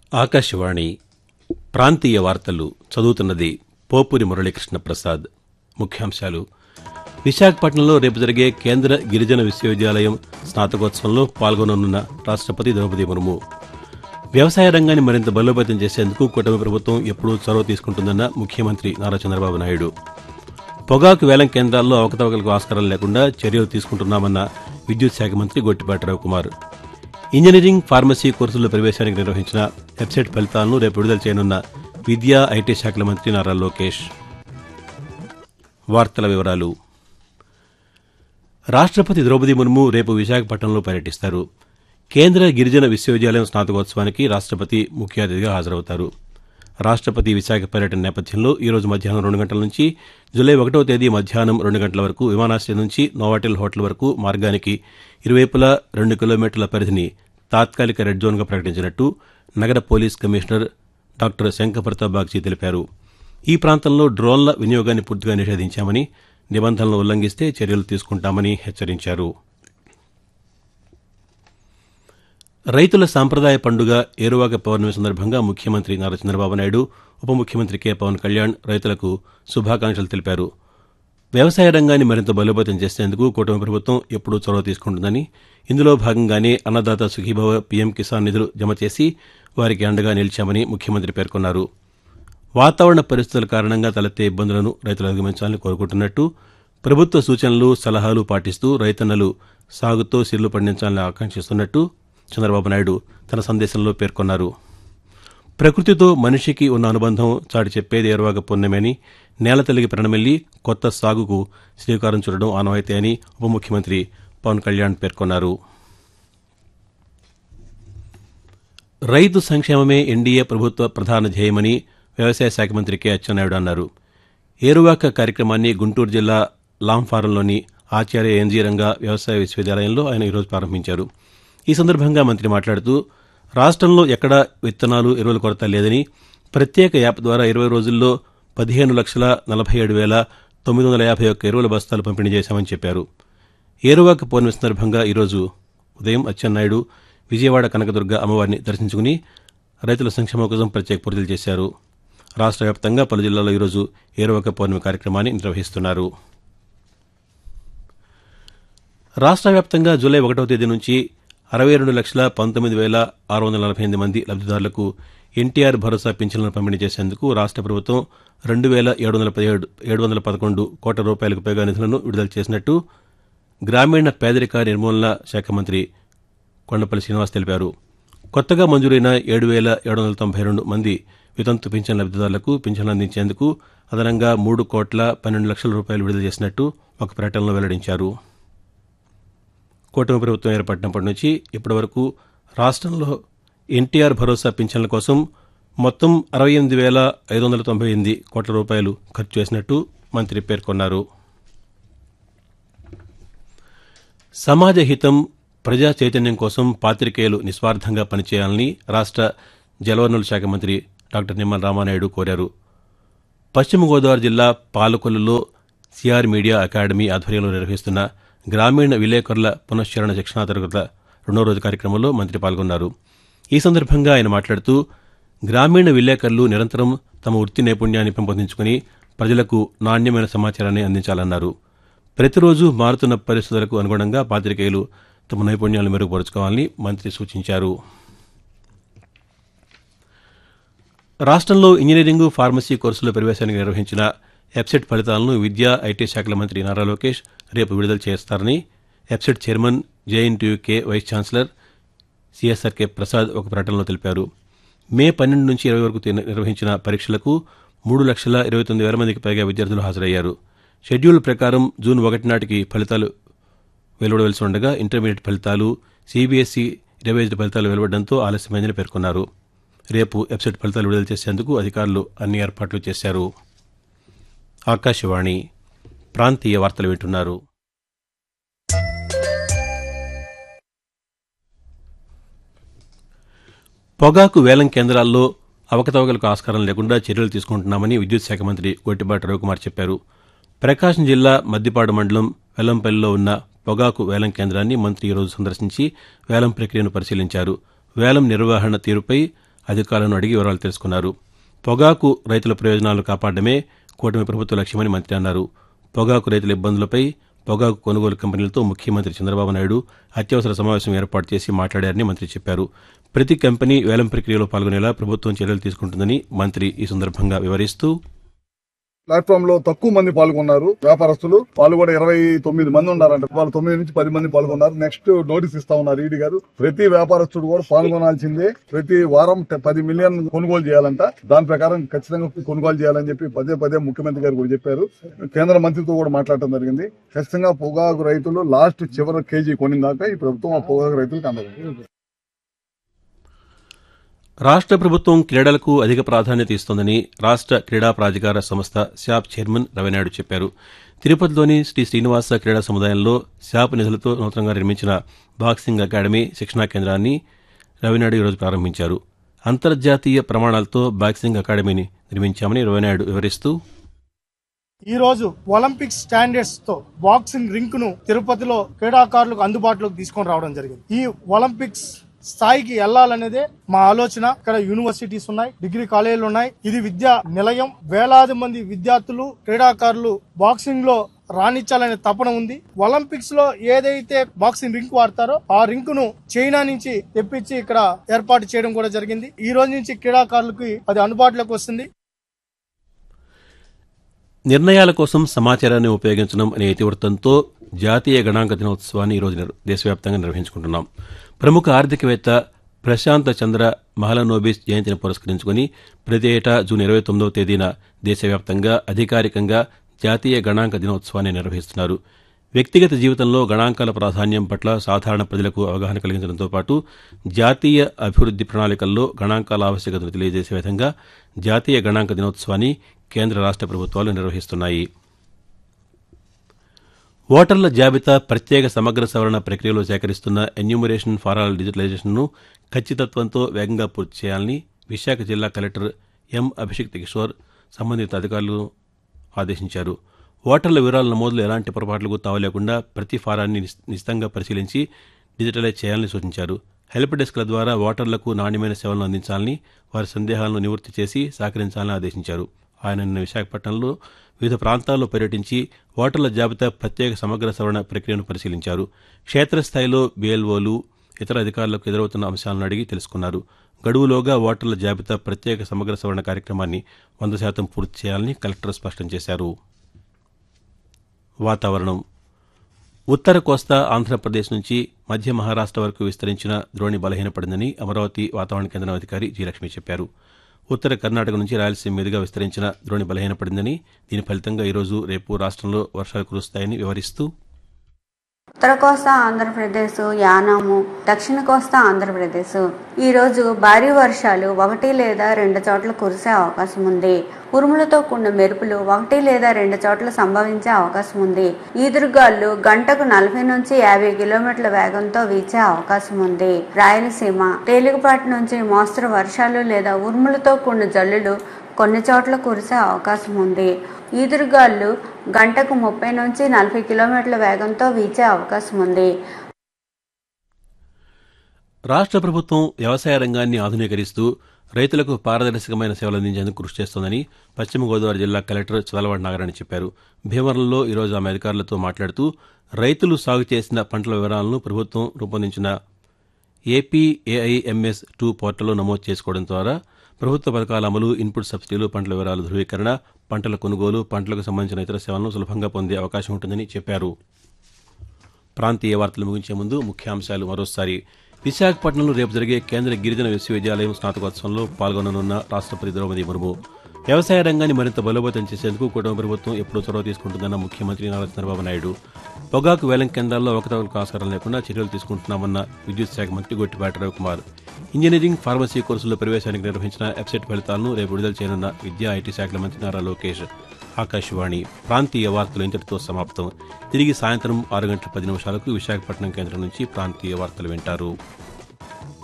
ఆకాశవాణి ప్రాంతీయ వార్తలు చదువుతున్నది పోపురి మురళీకృష్ణ ప్రసాద్ ముఖ్యాంశాలు విశాఖపట్నంలో రేపు జరిగే కేంద్ర గిరిజన విశ్వవిద్యాలయం స్నాతకోత్సవంలో పాల్గొననున్న రాష్టపతి ద్రౌపది ముర్ము వ్యవసాయ రంగాన్ని మరింత బలోపేతం చేసేందుకు కూటమి ప్రభుత్వం ఎప్పుడూ చొరవ తీసుకుంటుందన్న ముఖ్యమంత్రి నారా చంద్రబాబు నాయుడు పొగాకు వేలం కేంద్రాల్లో అవకతవకలకు ఆస్కారం లేకుండా చర్యలు తీసుకుంటున్నామన్న విద్యుత్ శాఖ మంత్రి గొట్టిపాటి రవికుమార్ ఇంజనీరింగ్ ఫార్మసీ కోర్సుల్లో ప్రవేశానికి నిర్వహించిన వెబ్సైట్ ఫలితాలను రేపు విడుదల చేయనున్న విద్యా ఐటీ శాఖల మంత్రి నారా లోకేష్ వార్తల వివరాలు రాష్టపతి ద్రౌపది ముర్ము రేపు విశాఖపట్నంలో పర్యటిస్తారు కేంద్ర గిరిజన విశ్వవిద్యాలయం స్నాతకోత్సవానికి రాష్టపతి ముఖ్య అతిథిగా హాజరవుతారు రాష్టపతి విశాఖ పర్యటన నేపథ్యంలో ఈ రోజు మధ్యాహ్నం రెండు గంటల నుంచి జూలై ఒకటో తేదీ మధ్యాహ్నం రెండు గంటల వరకు విమానాశ్రయం నుంచి నోవాటెల్ హోటల్ వరకు మార్గానికి ఇరువైపులా రెండు కిలోమీటర్ల పరిధిని తాత్కాలిక రెడ్ జోన్గా ప్రకటించినట్టు నగర police commissioner doctor Shankhabrata Bagchi తెలిపారు ఈ ప్రాంతంలో డ్రోన్ల వినియోగాన్ని పూర్తిగా నిషేధించామని నిబంధనలను ఉల్లంఘిస్తే చర్యలు తీసుకుంటామని హెచ్చరించారు రైతుల సాంప్రదాయ పండుగ ఏరువాక పౌర్ణమి సందర్భంగా ముఖ్యమంత్రి నారా చంద్రబాబు నాయుడు ఉప ముఖ్యమంత్రి కె పవన్ కళ్యాణ్ రైతులకు శుభాకాంక్షలు తెలిపారు వ్యవసాయ రంగాన్ని మరింత బలోపేతం చేసేందుకు కూటమి ప్రభుత్వం ఎప్పుడూ చొరవ తీసుకుంటుందని ఇందులో భాగంగానే అన్నదాత సుఖీభవ పీఎం కిసాన్ నిధులు జమ చేసి వారికి అండగా నిలిచామని ముఖ్యమంత్రి పేర్కొన్నారు వాతావరణ పరిస్థితుల కారణంగా తలెత్తే ఇబ్బందులను రైతులు అధిగమించాలని కోరుకుంటున్నట్టు ప్రభుత్వ సూచనలు సలహాలు పాటిస్తూ రైతన్నలు సాగుతో సిర్లు పండించాలని ఆకాంక్షిస్తున్నట్టు చంద్రబాబు నాయుడు తన సందేశంలో పేర్కొన్నారు ప్రకృతితో మనిషికి ఉన్న అనుబంధం చాటి చెప్పేది ఏరువాక పుణ్యమని నేల తల్లికి ప్రణమెల్లి కొత్త సాగుకు శ్రీకారం చుట్టడం ఆనవాయితీ అని ఉప ముఖ్యమంత్రి పవన్ కళ్యాణ్ పేర్కొన్నారు రైతు సంక్షేమమే ఎన్డీఏ ప్రభుత్వ ప్రధాన ధ్యేయమని వ్యవసాయ శాఖ మంత్రి కె అచ్చెన్నాయుడు అన్నారు ఏరువాక కార్యక్రమాన్ని గుంటూరు జిల్లా లాంఫారంలోని ఆచార్య ఎన్జీ రంగా వ్యవసాయ విశ్వవిద్యాలయంలో ఆయన ఈరోజు ప్రారంభించారు ఈ సందర్భంగా మంత్రి మాట్లాడుతూ రాష్ట్రంలో ఎక్కడా విత్తనాలు ఎరువుల కొరత లేదని ప్రత్యేక యాప్ ద్వారా ఇరవై రోజుల్లో పదిహేను లక్షల నలభై ఏడు వేల తొమ్మిది వందల యాభై ఒక్క ఎరువుల బస్తాలు పంపిణీ చేశామని చెప్పారు ఏరువాక పౌర్ణమి సందర్భంగా ఈరోజు ఉదయం అచ్చెన్నాయుడు విజయవాడ కనకదుర్గ అమ్మవారిని దర్శించుకుని రైతుల సంక్షేమం కోసం ప్రత్యేక పూజలు చేశారు రాష్ట్ర వ్యాప్తంగా పలు జిల్లాల్లో ఈరోజు ఏరువాక పౌర్ణమి కార్యక్రమాన్ని నిర్వహిస్తున్నారు రాష్ట్ర వ్యాప్తంగా జూలై ఒకటవ తేదీ నుంచి అరవై రెండు లక్షల పంతొమ్మిది వేల ఆరు వందల నలభై ఎనిమిది మంది లబ్దిదారులకు ఎన్టీఆర్ భరోసా పింఛన్లను పంపిణీ చేసేందుకు రాష్ట్ర ప్రభుత్వం రెండు వేల ఏడు వందల పదిహేడు ఏడు వందల పదకొండు కోట్ల రూపాయలకు పైగా నిధులను విడుదల చేసినట్టు గ్రామీణ పేదరిక నిర్మూలన శాఖ మంత్రి కొండపల్లి శ్రీనివాస్ తెలిపారు కొత్తగా మంజూరైన ఏడు వేల ఏడు వందల తొంభై రెండు మంది వితంతు పింఛన్ లబ్దిదారులకు పింఛన్లు అందించేందుకు అదనంగా మూడు కోట్ల పన్నెండు లక్షల రూపాయలు విడుదల చేసినట్టు ఒక ప్రకటనలో వెల్లడించారు కూటమి ప్రభుత్వం ఏర్పడినప్పటి నుంచి ఇప్పటి వరకు రాష్ట్రంలో ఎన్టీఆర్ భరోసా పింఛన్ల కోసం మొత్తం అరవై ఎనిమిది వేల ఐదు వందల తొంభై ఎనిమిది కోట్ల రూపాయలు ఖర్చు చేసినట్టు మంత్రి పేర్కొన్నారు సమాజ హితం ప్రజా చైతన్యం కోసం పాతికేయులు నిస్వార్థంగా పనిచేయాలని రాష్ట్ర జలవనరుల శాఖ మంత్రి డాక్టర్ నిమ్మల రామానాయుడు కోరారు పశ్చిమ గోదావరి జిల్లా పాలకొల్లులో సిఆర్ మీడియా అకాడమీ ఆధ్వర్యంలో నిర్వహిస్తున్న గ్రామీణ విలేకరుల పునశ్చరణ శిక్షణా తరగతుల రెండో రోజు కార్యక్రమంలో మంత్రి పాల్గొన్నారు ఈ సందర్భంగా ఆయన మాట్లాడుతూ గ్రామీణ విలేకరులు నిరంతరం తమ వృత్తి నైపుణ్యాన్ని పెంపొందించుకుని ప్రజలకు నాణ్యమైన సమాచారాన్ని అందించాలన్నారు ప్రతిరోజు మారుతున్న పరిస్థితులకు అనుగుణంగా పాతికేయులు తమ నైపుణ్యాలను మెరుగుపరుచుకోవాలని మంత్రి సూచించారు రాష్ట్రంలో ఇంజనీరింగ్ ఫార్మసీ కోర్సులో ప్రవేశానికి నిర్వహించిన వెబ్సైట్ ఫలితాలను విద్యా ఐటీ శాఖల మంత్రి నారా లోకేష్ రేపు విడుదల చేస్తారని website chairman JNTUK vice chancellor CSRK Prasad ఒక ప్రకటనలో తెలిపారు మే పన్నెండు నుంచి ఇరవై వరకు నిర్వహించిన పరీక్షలకు మూడు లక్షల ఇరవై తొమ్మిది వేల మందికి పైగా విద్యార్థులు హాజరయ్యారు షెడ్యూల్ ప్రకారం జూన్ ఒకటి నాటికి ఫలితాలు వెలువడవలసి ఉండగా ఇంటర్మీడియట్ ఫలితాలు సీబీఎస్ఈ రివైజ్డ్ ఫలితాలు వెలువడడంతో ఆలస్యమైందని పేర్కొన్నారు రేపు వెబ్సైట్ ఫలితాలు విడుదల చేసేందుకు అధికారులు అన్ని ఏర్పాట్లు చేశారు ఆకాశవాణి ప్రాంతీయ వార్తలు వింటున్నారు పొగాకు వేలం కేంద్రాల్లో అవకతవకలకు ఆస్కారం లేకుండా చర్యలు తీసుకుంటున్నామని విద్యుత్ శాఖ మంత్రి గొట్టిబాటి రవికుమార్ చెప్పారు ప్రకాశం జిల్లా మద్దిపాడు మండలం వెల్లంపల్లిలో ఉన్న పొగాకు వేలం కేంద్రాన్ని మంత్రి ఈరోజు సందర్శించి వేలం ప్రక్రియను పరిశీలించారు వేలం నిర్వహణ తీరుపై అధికారులను అడిగి వివరాలు తెలుసుకున్నారు పొగాకు రైతుల ప్రయోజనాలను కాపాడమే కూటమి ప్రభుత్వ లక్ష్యమని మంత్రి అన్నారు పొగాకు రైతుల ఇబ్బందులపై పొగాకు కొనుగోలు కంపెనీలతో ముఖ్యమంత్రి చంద్రబాబు నాయుడు అత్యవసర సమావేశం ఏర్పాటు చేసి మాట్లాడారని మంత్రి చెప్పారు ప్రతి కంపెనీ వేలం ప్రక్రియలో పాల్గొనేలా ప్రభుత్వం చర్యలు తీసుకుంటుందని మంత్రి ఈ సందర్భంగా వివరిస్తూ ప్లాట్ఫామ్ లో తక్కువ మంది పాల్గొన్నారు వ్యాపారస్తులు వాళ్ళు కూడా ఇరవై తొమ్మిది మంది ఉన్నారంట వాళ్ళు తొమ్మిది నుంచి పది మంది పాల్గొన్నారు నెక్స్ట్ నోటీస్ ఇస్తా ఉన్నారు ఈడీ గారు ప్రతి వ్యాపారస్తుడు కూడా పాల్గొనాల్సిందే ప్రతి వారం ట- పది మిలియన్ కొనుగోలు చేయాలంట దాని ప్రకారం ఖచ్చితంగా కొనుగోలు చేయాలని చెప్పి పదే పదే ముఖ్యమంత్రి గారు కూడా చెప్పారు కేంద్ర మంత్రితో కూడా మాట్లాడటం జరిగింది ఖచ్చితంగా పొగాకు రైతులు లాస్ట్ చివరి కేజీ కొనిన దాకా ఈ ప్రభుత్వం ఆ పొగాకు రైతులకు అందదు రాష్ట్ర ప్రభుత్వం క్రీడలకు అధిక ప్రాధాన్యత ఇస్తోందని రాష్ట్ర క్రీడా ప్రాధికార సంస్థ శాప్ చైర్మన్ రవినాయుడు చెప్పారు తిరుపతిలోని శ్రీ శ్రీనివాస క్రీడా సముదాయంలో శాప్ నిధులతో నూతనంగా నిర్మించిన బాక్సింగ్ అకాడమీ శిక్షణా కేంద్రాన్ని రవినాయుడు ఈరోజు ప్రారంభించారు అంతర్జాతీయ ప్రమాణాలతో బాక్సింగ్ అకాడమీని నిర్మించామని రవినాయుడు వివరిస్తూ ఈ రోజు ఒలింపిక్ స్టాండర్డ్స్ తో బాక్సింగ్ రింక్ ను తిరుపతిలో క్రీడాకారులకు అందుబాటులోకి తీసుకొని రావడం జరిగింది ఈ ఒలింపిక్స్ స్థాయికి వెళ్లాలనేదే మా ఆలోచన ఇక్కడ యూనివర్సిటీస్ ఉన్నాయి డిగ్రీ కాలేజీలు ఉన్నాయి ఇది విద్యా నిలయం వేలాది మంది విద్యార్థులు క్రీడాకారులు బాక్సింగ్ లో రాణించాలనే తపన ఉంది ఒలింపిక్స్ లో ఏదైతే బాక్సింగ్ రింక్ వాడతారో ఆ రింక్ ను చైనా నుంచి తెప్పించి ఇక్కడ ఏర్పాటు చేయడం కూడా జరిగింది ఈ రోజు నుంచి క్రీడాకారులకి అది అందుబాటులోకి వస్తుంది నిర్ణయాల కోసం సమాచారాన్ని ఉపయోగించడం అనే ఇతివృత్తంతో జాతీయ గణాంక దినోత్సవాన్ని ఈరోజు నిర్- దేశవ్యాప్తంగా నిర్వహించుకుంటున్నాం ప్రముఖ ఆర్థికవేత్త ప్రశాంత్ చంద్ర మహలనోబిస్ జయంతిని పురస్కరించుకుని ప్రతి ఏటా జూన్ ఇరవై తొమ్మిదవ తేదీన దేశవ్యాప్తంగా అధికారికంగా జాతీయ గణాంక దినోత్సవాన్ని నిర్వహిస్తున్నారు వ్యక్తిగత జీవితంలో గణాంకాల ప్రాధాన్యం పట్ల సాధారణ ప్రజలకు అవగాహన కలిగించడంతో పాటు జాతీయ అభివృద్ది ప్రణాళికల్లో గణాంకాల ఆవశ్యకతను తెలియజేసే విధంగా జాతీయ గణాంక దినోత్సవాన్ని కేంద్ర రాష్ట్ర ప్రభుత్వాలు నిర్వహిస్తున్నాయి ఓటర్ల జాబితా ప్రత్యేక సమగ్ర సవరణ ప్రక్రియలో సేకరిస్తున్న ఎన్యూమరేషన్ ఫారాల డిజిటలైజేషన్ను ఖచ్చితత్వంతో వేగంగా పూర్తి చేయాలని విశాఖ జిల్లా కలెక్టర్ ఎం అభిషేక్ కిషోర్ సంబంధిత అధికారులను ఆదేశించారు ఓటర్ల వివరాల నమోదులో ఎలాంటి పొరపాట్లకు తావలేకుండా ప్రతి ఫారాన్ని నిశ్- నిశితంగా పరిశీలించి డిజిటలైజ్ చేయాలని సూచించారు హెల్ప్ డెస్క్ల ద్వారా ఓటర్లకు నాణ్యమైన సేవలను అందించాలని వారి సందేహాలను నివృత్తి చేసి సహకరించాలని ఆదేశించారు ఆయన నిన్న విశాఖపట్నంలో వివిధ ప్రాంతాల్లో పర్యటించి ఓటర్ల జాబితా ప్రత్యేక సమగ్ర సవరణ ప్రక్రియను పరిశీలించారు క్షేత్రస్థాయిలో బీఎల్ఓలు ఇతర అధికారులకు ఎదురవుతున్న అంశాలను అడిగి తెలుసుకున్నారు గడువులోగా ఓటర్ల జాబితా ప్రత్యేక సమగ్ర సవరణ కార్యక్రమాన్ని వంద శాతం పూర్తి చేయాలని కలెక్టర్ స్పష్టం చేశారు వాతావరణం ఉత్తర కోస్తా ఆంధ్రప్రదేశ్ నుంచి మధ్య మహారాష్ట్ర వరకు విస్తరించిన ద్రోణి బలహీనపడిందని అమరావతి వాతావరణ కేంద్రం అధికారి జి లక్ష్మి చెప్పారు ఉత్తర కర్ణాటక నుంచి రాయలసీమ మీదుగా విస్తరించిన ద్రోణి బలహీనపడిందని దీని ఫలితంగా ఈరోజు రేపు రాష్ట్రంలో వర్షాలు కురుస్తాయని వివరిస్తూ ఉత్తర కోస్తా ఆంధ్రప్రదేశ్ యానాము దక్షిణ కోస్తా ఆంధ్రప్రదేశ్ ఈరోజు భారీ వర్షాలు ఒకటి లేదా రెండు చోట్ల కురిసే అవకాశం ఉంది ఉరుములతో కూడిన మెరుపులు ఒకటి లేదా రెండు చోట్ల సంభవించే అవకాశం ఉంది ఈదురుగాలు గంటకు నలభై నుంచి యాభై కిలోమీటర్ల వేగంతో వీచే అవకాశం ఉంది రాయలసీమ తేలికపాటి నుంచి మోస్తరు వర్షాలు లేదా ఉరుములతో కూడిన జల్లులు కొన్ని చోట్ల కురిసే అవకాశం ఉంది ఈదురుగాలు గంటకు ముప్పై నుంచి నలభై కిలోమీటర్ల వేగంతో వీచే అవకాశం ఉంది రాష్ట్ర ప్రభుత్వం వ్యవసాయ రంగాన్ని ఆధునీకరిస్తూ రైతులకు పారదర్శకమైన సేవలు అందించేందుకు కృషి చేస్తోందని పశ్చిమ గోదావరి జిల్లా కలెక్టర్ చదలవాడి నాగరాణి చెప్పారు భీమవరంలో ఈరోజు ఆమె అధికారులతో మాట్లాడుతూ రైతులు సాగు చేసిన పంటల వివరాలను ప్రభుత్వం రూపొందించిన ఏపీఏఐఎంఎస్ టూ పోర్టల్లో నమోదు చేసుకోవడం ద్వారా ప్రభుత్వ పథకాల అమలు ఇన్పుట్ సబ్సిడీలు పంటల వివరాల ధృవీకరణ పంటల కొనుగోలు పంటలకు సంబంధించిన ఇతర సేవలను సులభంగా పొందే అవకాశం ఉంటుందని చెప్పారు ప్రాంతీయ వార్తలు ముగించే ముందు ముఖ్యాంశాలు మరోసారి విశాఖపట్నంలో రేపు జరిగే కేంద్ర గిరిజన విశ్వవిద్యాలయం స్నాతకోత్సవంలో పాల్గొననున్న రాష్ట్రపతి ద్రౌపది ముర్ము వ్యవసాయ రంగాన్ని మరింత బలోపేతం చేసేందుకు కుటుంబ ప్రభుత్వం ఎప్పుడూ చొరవ తీసుకుంటుందన్న ముఖ్యమంత్రి నారా చంద్రబాబు నాయుడు పొగాకు వేలం కేంద్రాల్లో అవకతవకలకు ఆస్కారం లేకుండా చర్యలు తీసుకుంటున్నామన్న విద్యుత్ శాఖ మంత్రి గొట్టిపాటి రవికుమార్ ఇంజనీరింగ్ ఫార్మసీ కోర్సుల్లో ప్రవేశానికి నిర్వహించిన వెబ్సైట్ ఫలితాలను రేపు విడుదల చేయనున్న విద్యా ఐటీ శాఖల మంత్రి నారా లోకేష్ ఆకాశవాణి ప్రాంతీయ వార్తలు ఇంతటితో సమాప్తం తిరిగి సాయంత్రం ఆరు గంటల పది నిమిషాలకు విశాఖపట్నం కేంద్రం నుంచి ప్రాంతీయ వార్తలు వింటారు